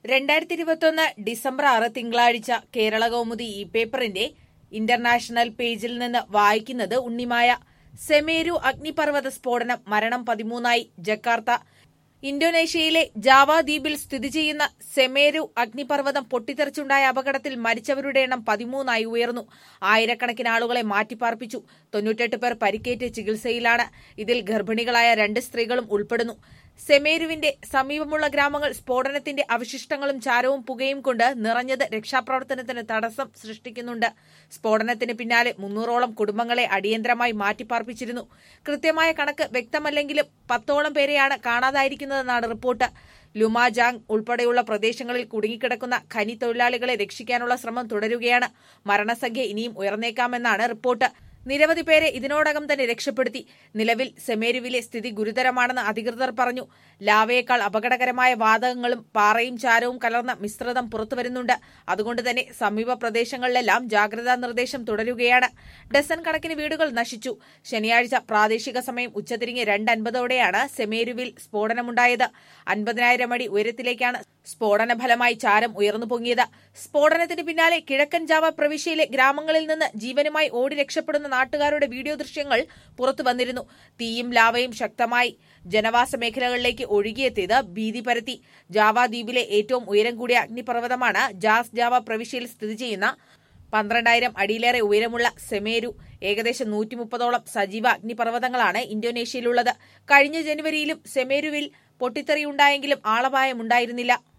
രണ്ടായിരത്തി ഇരുപത്തൊന്ന് ഡിസംബർ ആറ് തിങ്കളാഴ്ച കേരള കൗമുദി ഈ പേപ്പറിന്റെ ഇന്റർനാഷണൽ പേജിൽ നിന്ന് വായിക്കുന്നത് ഉണ്ണിമായ സെമേരു അഗ്നിപർവ്വത സ്ഫോടനം മരണം പതിമൂന്നായി ജക്കാർത്ത ഇന്തോനേഷ്യയിലെ ജാവ ദ്വീപിൽ സ്ഥിതി ചെയ്യുന്ന സെമേരു അഗ്നിപർവ്വതം പൊട്ടിത്തെറിച്ചുണ്ടായ അപകടത്തിൽ മരിച്ചവരുടെ എണ്ണം പതിമൂന്നായി ഉയർന്നു ആയിരക്കണക്കിന് ആളുകളെ മാറ്റിപ്പാർപ്പിച്ചു തൊണ്ണൂറ്റെട്ട് പേർ പരിക്കേറ്റ് ചികിത്സയിലാണ് ഇതിൽ ഗർഭിണികളായ രണ്ട് സ്ത്രീകളും ഉൾപ്പെടുന്നു സെമേരുവിന്റെ സമീപമുള്ള ഗ്രാമങ്ങൾ സ്ഫോടനത്തിന്റെ അവശിഷ്ടങ്ങളും ചാരവും പുകയും കൊണ്ട് നിറഞ്ഞത് രക്ഷാപ്രവർത്തനത്തിന് തടസ്സം സൃഷ്ടിക്കുന്നുണ്ട് സ്ഫോടനത്തിന് പിന്നാലെ മുന്നൂറോളം കുടുംബങ്ങളെ അടിയന്തരമായി മാറ്റിപ്പാർപ്പിച്ചിരുന്നു കൃത്യമായ കണക്ക് വ്യക്തമല്ലെങ്കിലും പത്തോളം പേരെയാണ് കാണാതായിരിക്കുന്നതെന്നാണ് റിപ്പോർട്ട് ലുമാജാങ് ഉൾപ്പെടെയുള്ള പ്രദേശങ്ങളിൽ കുടുങ്ങിക്കിടക്കുന്ന ഖനി തൊഴിലാളികളെ രക്ഷിക്കാനുള്ള ശ്രമം തുടരുകയാണ് മരണസംഖ്യ ഇനിയും ഉയർന്നേക്കാമെന്നാണ് റിപ്പോർട്ട് നിരവധി പേരെ ഇതിനോടകം തന്നെ രക്ഷപ്പെടുത്തി നിലവിൽ സെമേരുവിലെ സ്ഥിതി ഗുരുതരമാണെന്ന് അധികൃതർ പറഞ്ഞു ലാവയേക്കാൾ അപകടകരമായ വാതകങ്ങളും പാറയും ചാരവും കലർന്ന മിശ്രിതം പുറത്തുവരുന്നുണ്ട് അതുകൊണ്ട് തന്നെ സമീപ പ്രദേശങ്ങളിലെല്ലാം ജാഗ്രതാ നിർദ്ദേശം തുടരുകയാണ് ഡസൻ കണക്കിന് വീടുകൾ നശിച്ചു ശനിയാഴ്ച പ്രാദേശിക സമയം ഉച്ചതിരിഞ്ഞ് രണ്ട് അൻപതോടെയാണ് സെമേരുവിൽ സ്ഫോടനമുണ്ടായത് അൻപതിനായിരം അടി ഉയരത്തിലേക്കാണ് സ്ഫോടന ഫലമായി ചാരം ഉയർന്നു പൊങ്ങിയത് സ്ഫോടനത്തിന് പിന്നാലെ കിഴക്കൻ ജാവ പ്രവിശ്യയിലെ ഗ്രാമങ്ങളിൽ നിന്ന് ജീവനുമായി ഓടി രക്ഷപ്പെടുന്ന നാട്ടുകാരുടെ വീഡിയോ ദൃശ്യങ്ങൾ പുറത്തു വന്നിരുന്നു തീയും ലാവയും ശക്തമായി ജനവാസ മേഖലകളിലേക്ക് ഒഴുകിയെത്തിയത് ഭീതി പരത്തി ജാവ ദ്വീപിലെ ഏറ്റവും ഉയരം കൂടിയ അഗ്നിപർവ്വതമാണ് ജാസ് ജാവ പ്രവിശ്യയിൽ സ്ഥിതി ചെയ്യുന്ന പന്ത്രണ്ടായിരം അടിയിലേറെ ഉയരമുള്ള സെമേരു ഏകദേശം നൂറ്റി മുപ്പതോളം സജീവ അഗ്നിപർവ്വതങ്ങളാണ് ഇന്തോനേഷ്യയിലുള്ളത് കഴിഞ്ഞ ജനുവരിയിലും സെമേരുവിൽ പൊട്ടിത്തെറിയുണ്ടായെങ്കിലും ആളപായമുണ്ടായിരുന്നില്ല